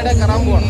നേരെ കയറാൻ പോവാണ്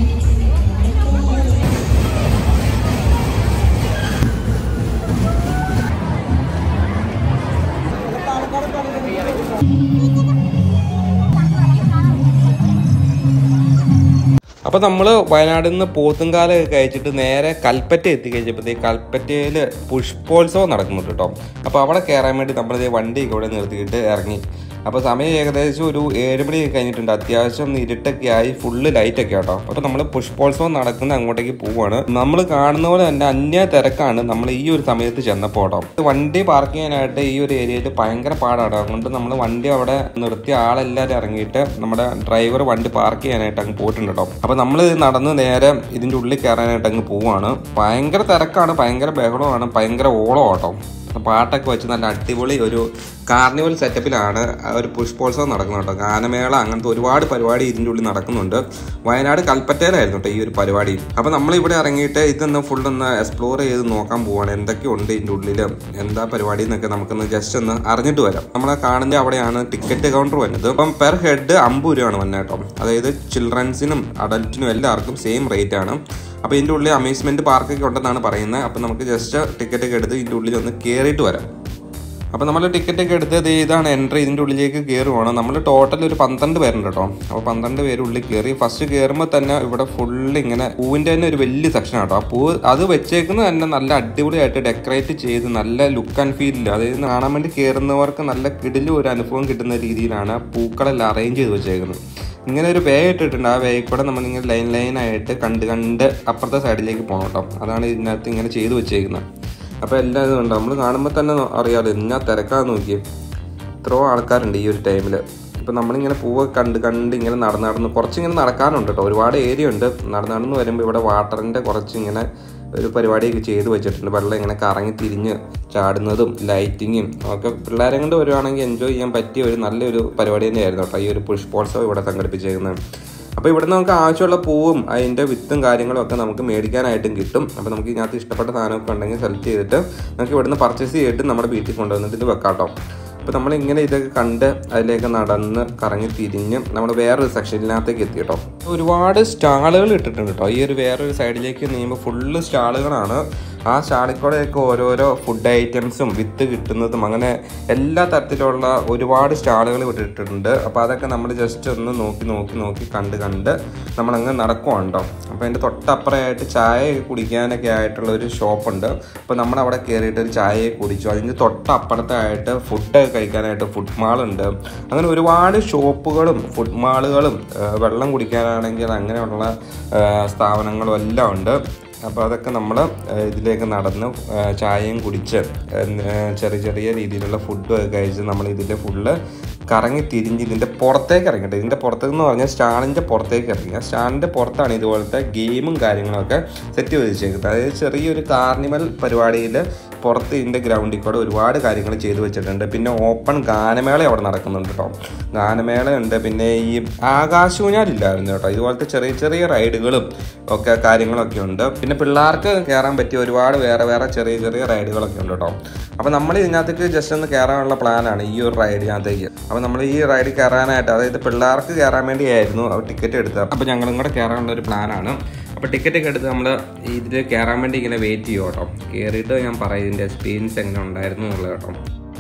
അപ്പോൾ നമ്മൾ വയനാട്ടിൽ നിന്ന് പോത്തുംകാലൊക്കെ കഴിച്ചിട്ട് നേരെ കൽപ്പറ്റ എത്തിക്കഴിഞ്ഞപ്പോഴത്തേക്ക് കൽപ്പറ്റയിൽ പുഷ്പോത്സവം നടക്കുന്നുണ്ട് കേട്ടോ അപ്പോൾ അവിടെ കയറാൻ വേണ്ടി നമ്മളിത് വണ്ടിയൊക്കെ ഇവിടെ നിർത്തിയിട്ട് ഇറങ്ങി അപ്പോൾ സമയം ഏകദേശം ഒരു ഏഴ് മണിയൊക്കെ കഴിഞ്ഞിട്ടുണ്ട് അത്യാവശ്യം ഇരുട്ടൊക്കെ ആയി ഫുള്ള് ലൈറ്റൊക്കെ കേട്ടോ അപ്പോൾ നമ്മൾ പുഷ്പോത്സവം നടക്കുന്ന അങ്ങോട്ടേക്ക് പോവാണ് നമ്മൾ കാണുന്ന പോലെ തന്നെ അന്യ തിരക്കാണ് നമ്മൾ ഈ ഒരു സമയത്ത് ചെന്നപ്പോൾ കേട്ടോ വണ്ടി പാർക്ക് ചെയ്യാനായിട്ട് ഈ ഒരു ഏരിയയിൽ ഭയങ്കര പാടാണ് അതുകൊണ്ട് നമ്മൾ വണ്ടി അവിടെ നിർത്തിയ ആളെല്ലാവരും ഇറങ്ങിയിട്ട് നമ്മുടെ ഡ്രൈവർ വണ്ടി പാർക്ക് ചെയ്യാനായിട്ട് അങ്ങ് പോയിട്ടുണ്ട് കേട്ടോ അപ്പോൾ നമ്മൾ നടന്ന് നേരെ ഇതിൻ്റെ ഉള്ളിൽ കയറാനായിട്ട് അങ്ങ് പോവാണ് ഭയങ്കര തിരക്കാണ് ഭയങ്കര ബഹളമാണ് ഭയങ്കര ഓളം കേട്ടോ പാട്ടൊക്കെ വെച്ച് നല്ല അടിപൊളി ഒരു കാർണിവൽ സെറ്റപ്പിലാണ് ആ ഒരു പുഷ്പോത്സവം നടക്കുന്നത് കേട്ടോ ഗാനമേള അങ്ങനത്തെ ഒരുപാട് പരിപാടി ഇതിൻ്റെ ഉള്ളിൽ നടക്കുന്നുണ്ട് വയനാട് കൽപ്പറ്റയിലായിരുന്നു കേട്ടോ ഈ ഒരു പരിപാടി അപ്പോൾ നമ്മൾ ഇവിടെ ഇറങ്ങിയിട്ട് ഇതൊന്ന് ഫുൾ ഒന്ന് എക്സ്പ്ലോർ ചെയ്ത് നോക്കാൻ പോവാണ് എന്തൊക്കെയുണ്ട് ഇതിൻ്റെ ഉള്ളിൽ എന്താ പരിപാടി എന്നൊക്കെ നമുക്കൊന്ന് ജസ്റ്റ് ഒന്ന് അറിഞ്ഞിട്ട് വരാം നമ്മളെ കാണുന്ന അവിടെയാണ് ടിക്കറ്റ് കൗണ്ടർ വരുന്നത് അപ്പം പെർ ഹെഡ് അമ്പത് രൂപയാണ് വന്നത് കേട്ടോ അതായത് ചിൽഡ്രൻസിനും അഡൽറ്റിനും എല്ലാവർക്കും സെയിം റേറ്റ് ആണ് അപ്പോൾ ഇതിൻ്റെ ഉള്ളിൽ അമ്യൂസ്മെൻറ്റ് പാർക്കൊക്കെ ഉണ്ടെന്നാണ് പറയുന്നത് അപ്പോൾ നമുക്ക് ജസ്റ്റ് ടിക്കറ്റ് ഒക്കെ എടുത്ത് ഇതിൻ്റെ ഉള്ളിൽ ഒന്ന് കയറിയിട്ട് വരാം അപ്പോൾ നമ്മൾ ടിക്കറ്റ് ഒക്കെ എടുത്ത് ദേ ഇതാണ് എൻട്രി ഇതിൻ്റെ ഉള്ളിലേക്ക് കയറുവാണ് നമ്മൾ ടോട്ടൽ ഒരു പന്ത്രണ്ട് പേരുണ്ട് കേട്ടോ അപ്പോൾ പന്ത്രണ്ട് പേര് ഉള്ളിൽ കയറി ഫസ്റ്റ് കയറുമ്പോൾ തന്നെ ഇവിടെ ഫുള്ള് ഇങ്ങനെ പൂവിൻ്റെ തന്നെ ഒരു വലിയ സെക്ഷൻ കേട്ടോ ആ പൂ അത് വെച്ചേക്കുന്നത് തന്നെ നല്ല അടിപൊളിയായിട്ട് ഡെക്കറേറ്റ് ചെയ്ത് നല്ല ലുക്ക് ആൻഡ് ഫീലിൽ അതായത് കാണാൻ വേണ്ടി കയറുന്നവർക്ക് നല്ല കിടിലും ഒരു അനുഭവം കിട്ടുന്ന രീതിയിലാണ് ആ പൂക്കളെല്ലാം അറേഞ്ച് ചെയ്ത് വെച്ചേക്കുന്നത് ഇങ്ങനെ ഒരു വേ ഇട്ടിട്ടുണ്ട് ആ വേയിൽ കൂടെ നമ്മളിങ്ങനെ ലൈൻ ലൈനായിട്ട് കണ്ട് കണ്ട് അപ്പുറത്തെ സൈഡിലേക്ക് പോകണം കേട്ടോ അതാണ് ഇതിനകത്ത് ഇങ്ങനെ ചെയ്ത് വെച്ചേക്കുന്നത് അപ്പോൾ എല്ലാം ഇതുണ്ട് നമ്മൾ കാണുമ്പോൾ തന്നെ അറിയാമല്ലോ എന്നാ തിരക്കാന്ന് നോക്കി ഇത്രയോ ആൾക്കാരുണ്ട് ഈ ഒരു ടൈമിൽ ഇപ്പം നമ്മളിങ്ങനെ പൂവ് കണ്ട് കണ്ട് ഇങ്ങനെ നടന്ന് നടന്ന് കുറച്ചിങ്ങനെ നടക്കാനുണ്ട് കേട്ടോ ഒരുപാട് ഏരിയ ഉണ്ട് നടന്ന് നടന്ന് വരുമ്പോൾ ഇവിടെ വാട്ടറിൻ്റെ കുറച്ചിങ്ങനെ ഒരു പരിപാടിയൊക്കെ ചെയ്ത് വെച്ചിട്ടുണ്ട് വെള്ളം ഇങ്ങനെ കറങ്ങി തിരിഞ്ഞ് ചാടുന്നതും ലൈറ്റിങ്ങും ഒക്കെ പിള്ളേരെ കൊണ്ട് വരുവാണെങ്കിൽ എൻജോയ് ചെയ്യാൻ പറ്റിയ ഒരു നല്ലൊരു പരിപാടി തന്നെയായിരുന്നു കേട്ടോ ഈ ഒരു പുഷ്പോത്സവം ഇവിടെ സംഘടിപ്പിച്ചേക്കുന്നത് അപ്പോൾ ഇവിടെ നമുക്ക് ആവശ്യമുള്ള പൂവും അതിൻ്റെ വിത്തും കാര്യങ്ങളും ഒക്കെ നമുക്ക് മേടിക്കാനായിട്ടും കിട്ടും അപ്പോൾ നമുക്ക് ഇതിനകത്ത് ഇഷ്ടപ്പെട്ട സാധനമൊക്കെ ഉണ്ടെങ്കിൽ സെലക്ട് ചെയ്തിട്ട് നമുക്ക് ഇവിടുന്ന് പർച്ചേസ് ചെയ്തിട്ട് നമ്മുടെ വീട്ടിൽ കൊണ്ടുവന്നിട്ട് ഇത് വെക്കാം കേട്ടോ അപ്പോൾ നമ്മളിങ്ങനെ ഇതൊക്കെ കണ്ട് അതിലേക്ക് നടന്ന് കറങ്ങി തിരിഞ്ഞ് നമ്മൾ വേറൊരു സെക്ഷനിനകത്തേക്ക് എത്തി കേട്ടോ ഒരുപാട് സ്റ്റാളുകൾ ഇട്ടിട്ടുണ്ട് കേട്ടോ ഈ ഒരു വേറൊരു സൈഡിലേക്ക് നീങ്ങുമ്പോൾ ഫുള്ള് സ്റ്റാളുകളാണ് ആ സ്റ്റാളിൽ കൂടെയൊക്കെ ഓരോരോ ഫുഡ് ഐറ്റംസും വിത്ത് കിട്ടുന്നതും അങ്ങനെ എല്ലാ തരത്തിലുള്ള ഒരുപാട് സ്റ്റാളുകൾ ഇട്ടിട്ടുണ്ട് അപ്പോൾ അതൊക്കെ നമ്മൾ ജസ്റ്റ് ഒന്ന് നോക്കി നോക്കി നോക്കി കണ്ട് കണ്ട് നമ്മളങ്ങ് നടക്കുവാണ് കേട്ടോ അപ്പോൾ അതിൻ്റെ തൊട്ടപ്പുറമായിട്ട് ചായ കുടിക്കാനൊക്കെ ആയിട്ടുള്ള ഒരു ഷോപ്പുണ്ട് അപ്പോൾ നമ്മൾ അവിടെ കയറിയിട്ട് ഒരു ചായ കുടിച്ചു അതിൻ്റെ തൊട്ടപ്പുറത്തായിട്ട് ഫുഡ് കഴിക്കാനായിട്ട് ഫുഡ് മാളുണ്ട് അങ്ങനെ ഒരുപാട് ഷോപ്പുകളും ഫുഡ് മാളുകളും വെള്ളം കുടിക്കാനാണെങ്കിൽ അങ്ങനെയുള്ള ആ, സ്ഥാപനങ്ങളും എല്ലാം ഉണ്ട് അപ്പോൾ അതൊക്കെ നമ്മൾ ഇതിലേക്ക് നടന്ന് ആ, ചായയും കുടിച്ച് ആ, ചെറിയ ചെറിയ രീതിയിലുള്ള ഫുഡ് കഴിച്ച് നമ്മൾ ഇതിൻ്റെ ഫുള്ള് കറങ്ങി തിരിഞ്ഞ് ഇതിൻ്റെ പുറത്തേക്ക് ഇറങ്ങിയിട്ട് ഇതിൻ്റെ പുറത്തേന്ന് പറഞ്ഞാൽ സ്റ്റാളിൻ്റെ പുറത്തേക്ക് ഇറങ്ങി ആ സ്റ്റാളിൻ്റെ പുറത്താണ് ഇതുപോലത്തെ ഗെയിമും കാര്യങ്ങളൊക്കെ സെറ്റ് ചെയ്ത് വെച്ചേക്കുന്നത് അതായത് ചെറിയൊരു കാർണിവൽ പരിപാടിയിൽ പുറത്ത് ഇതിൻ്റെ ഗ്രൗണ്ടിൽ കൂടെ ഒരുപാട് കാര്യങ്ങൾ ചെയ്തു വെച്ചിട്ടുണ്ട് പിന്നെ ഓപ്പൺ ഗാനമേള അവിടെ നടക്കുന്നുണ്ട് കേട്ടോ ഗാനമേള ഉണ്ട് പിന്നെ ഈ ആകാശൂഞ്ഞാലില്ലായിരുന്നു കേട്ടോ ഇതുപോലത്തെ ചെറിയ ചെറിയ റൈഡുകളും ഒക്കെ കാര്യങ്ങളൊക്കെ ഉണ്ട് പിന്നെ പിള്ളേർക്ക് കയറാൻ പറ്റിയ ഒരുപാട് വേറെ വേറെ ചെറിയ ചെറിയ റൈഡുകളൊക്കെ ഉണ്ട് കേട്ടോ അപ്പോൾ നമ്മൾ ഇതിനകത്തേക്ക് ജസ്റ്റ് ഒന്ന് കയറാനുള്ള പ്ലാനാണ് ഈ ഒരു റൈഡിനകത്തേക്ക് അപ്പോൾ നമ്മൾ ഈ റൈഡിൽ കയറാനായിട്ട് അതായത് പിള്ളേർക്ക് കയറാൻ വേണ്ടിയായിരുന്നു ടിക്കറ്റ് എടുത്തത് അപ്പോൾ ഞങ്ങളും കൂടെ കയറാനുള്ള ഒരു പ്ലാനാണ് അപ്പോൾ ടിക്കറ്റ് ഒക്കെ എടുത്ത് നമ്മൾ ഇതിൽ കയറാൻ വേണ്ടി ഇങ്ങനെ വെയിറ്റ് ചെയ്യും കേട്ടോ കയറിയിട്ട് ഞാൻ പറയും ഇതിൻ്റെ എക്സ്പീരിയൻസ് എങ്ങനെ ഉണ്ടായിരുന്നു എന്നുള്ളത് കേട്ടോ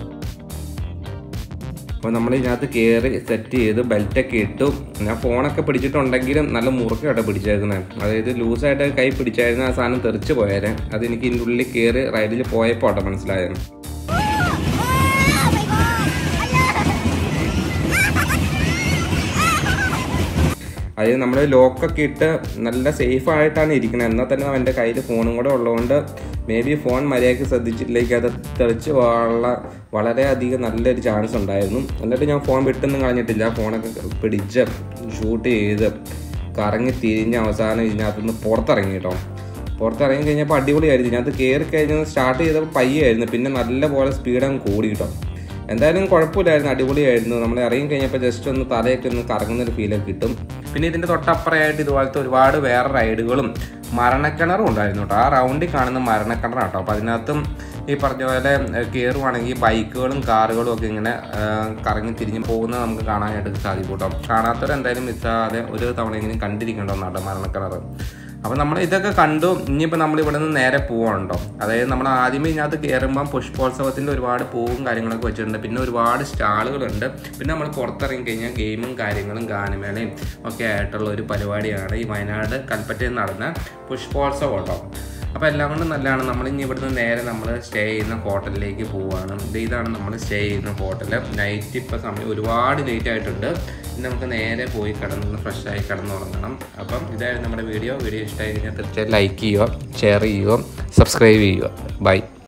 അപ്പോൾ നമ്മൾ ഇതിനകത്ത് കയറി സെറ്റ് ചെയ്ത് ബെൽറ്റൊക്കെ ഇട്ടു ഞാൻ ഫോണൊക്കെ പിടിച്ചിട്ടുണ്ടെങ്കിലും നല്ല മുറുക്കായിട്ട് പിടിച്ചേക്കുന്നത് അതായത് ലൂസായിട്ട് കൈ പിടിച്ചായിരുന്നു ആ സാധനം തെറിച്ച് പോയാലേ അത് എനിക്ക് ഇതിൻ്റെ ഉള്ളിൽ കയറി റൈഡിൽ പോയപ്പോൾ കേട്ടോ മനസ്സിലായത് അത് നമ്മൾ ലോക്കൊക്കെ ഇട്ട് നല്ല സേഫ് ആയിട്ടാണ് ഇരിക്കുന്നത് എന്നാൽ തന്നെ അവൻ്റെ കയ്യിൽ ഫോണും കൂടെ ഉള്ളതുകൊണ്ട് മേ ബി ഫോൺ മര്യാദയ്ക്ക് ശ്രദ്ധിച്ചിട്ടില്ലെങ്കിൽ അത് തെളിച്ച് പോകാനുള്ള വളരെയധികം നല്ലൊരു ചാൻസ് ഉണ്ടായിരുന്നു എന്നിട്ട് ഞാൻ ഫോൺ വിട്ടൊന്നും കളഞ്ഞിട്ടില്ല ഫോണൊക്കെ പിടിച്ച് ഷൂട്ട് ചെയ്ത് കറങ്ങി തിരിഞ്ഞ് അവസാനം ഇതിനകത്തുനിന്ന് പുറത്തിറങ്ങി കേട്ടോ പുറത്തിറങ്ങി കഴിഞ്ഞപ്പോൾ അടിപൊളിയായിരുന്നു ഇതിനകത്ത് കയറി കഴിഞ്ഞാൽ സ്റ്റാർട്ട് ചെയ്തപ്പോൾ പയ്യായിരുന്നു പിന്നെ നല്ല പോലെ സ്പീഡ് അങ്ങ് കൂടി കേട്ടോ എന്തായാലും കുഴപ്പമില്ലായിരുന്നു അടിപൊളിയായിരുന്നു നമ്മൾ ഇറങ്ങി കഴിഞ്ഞപ്പോൾ ജസ്റ്റ് ഒന്ന് തലയൊക്കെ ഒന്ന് കറങ്ങുന്ന ഒരു ഫീലൊക്കെ കിട്ടും പിന്നെ ഇതിൻ്റെ തൊട്ടപ്പുറമായിട്ട് ഇതുപോലത്തെ ഒരുപാട് വേറെ റൈഡുകളും മരണക്കിണറും ഉണ്ടായിരുന്നു കേട്ടോ ആ റൗണ്ടിൽ കാണുന്ന മരണക്കിണറാണ് കേട്ടോ അപ്പോൾ അതിനകത്തും ഈ പറഞ്ഞ പോലെ കയറുവാണെങ്കിൽ ബൈക്കുകളും കാറുകളും ഒക്കെ ഇങ്ങനെ ആ, കറങ്ങി തിരിഞ്ഞ് പോകുന്നത് നമുക്ക് കാണാനായിട്ട് സാധിക്കും കേട്ടോ കാണാത്തവരെന്തായാലും മിസ്സാതെ ഒരു തവണയെങ്കിലും കണ്ടിരിക്കണ്ടോ നടമരണക്കിണർ അപ്പോൾ നമ്മൾ ഇതൊക്കെ കണ്ടു ഇനിയിപ്പോൾ നമ്മൾ ഇവിടെ നിന്ന് നേരെ പോവാണല്ലോ അതായത് നമ്മൾ ആദ്യമേ ഇതിനകത്ത് കയറുമ്പം പുഷ്പോത്സവത്തിൻ്റെ ഒരുപാട് പൂവും കാര്യങ്ങളൊക്കെ വെച്ചിട്ടുണ്ട് പിന്നെ ഒരുപാട് സ്റ്റാളുകളുണ്ട് പിന്നെ നമ്മൾ പുറത്തിറങ്ങി കഴിഞ്ഞാൽ ഗെയിമും കാര്യങ്ങളും ഗാനമേളയും ഒക്കെ ആയിട്ടുള്ള ഒരു പരിപാടിയാണ് ഈ വയനാട് കൽപ്പറ്റയിൽ നടന്ന പുഷ്പോത്സവം കേട്ടോ അപ്പോൾ എല്ലാം കൊണ്ടും നല്ലതാണ് നമ്മൾ ഇനി ഇവിടുന്ന് നേരെ നമ്മൾ സ്റ്റേ ചെയ്യുന്ന ഹോട്ടലിലേക്ക് പോവുകയാണ് ഇത് ഇതാണ് നമ്മൾ സ്റ്റേ ചെയ്യുന്ന ഹോട്ടൽ നൈറ്റ് ഇപ്പോൾ സമയം ഒരുപാട് ലേറ്റ് ആയിട്ടുണ്ട് ഇനി നമുക്ക് നേരെ പോയി കിടന്ന് ഫ്രഷായി കിടന്നുറങ്ങണം അപ്പം ഇതായിരുന്നു നമ്മുടെ വീഡിയോ വീഡിയോ ഇഷ്ടമായി കഴിഞ്ഞാൽ തീർച്ചയായും ലൈക്ക് ചെയ്യുക ഷെയർ ചെയ്യുക സബ്സ്ക്രൈബ് ചെയ്യുക ബൈ